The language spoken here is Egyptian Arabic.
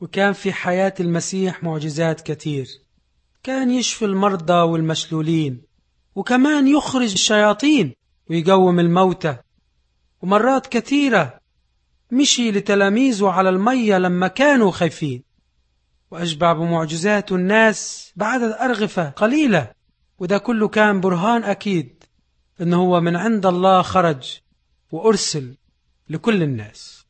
وكان في حياة المسيح معجزات كتير كان يشفي المرضى والمشلولين وكمان يخرج الشياطين ويقوم الموتى ومرات كثيرة مشي لتلاميذه على المية لما كانوا خايفين وأشبع بمعجزات الناس بعدد أرغفة قليلة وده كله كان برهان أكيد إنه هو من عند الله خرج وأرسل لكل الناس